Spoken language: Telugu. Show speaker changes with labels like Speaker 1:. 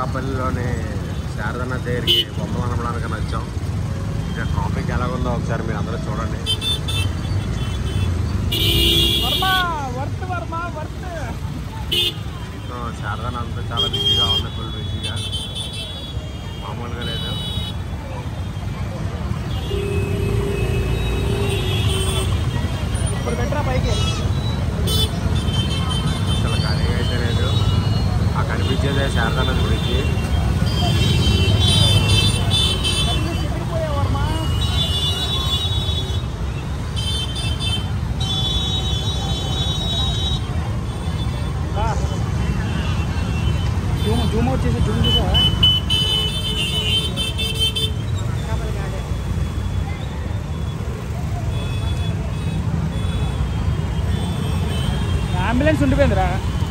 Speaker 1: అనకాపల్లిలోని శారదన్న దగ్గరికి బొమ్మలు అనడానికి వచ్చాం ఇక్కడ ట్రాఫిక్ ఎలా ఉందో ఒకసారి మీరు అందరూ చూడండి
Speaker 2: Varma worth Varma worth
Speaker 1: so శారదన్న అంతా చాలా బిజీగా ఉంది ఫుల్ బిజీగా మామూలుగా లేదు
Speaker 2: ఇప్పుడు పెట్టరా పైకి
Speaker 1: అసలు ఖాళీగా అయితే లేదు ఆ కనిపించేదే శారదన్న గురించి
Speaker 2: చిక్కిపోయా వర్మ జూమ్ జూమ్ అవుట్ చేసి జూమ్ చూసావా అంబులెన్స్ ఉండిపోయిందిరా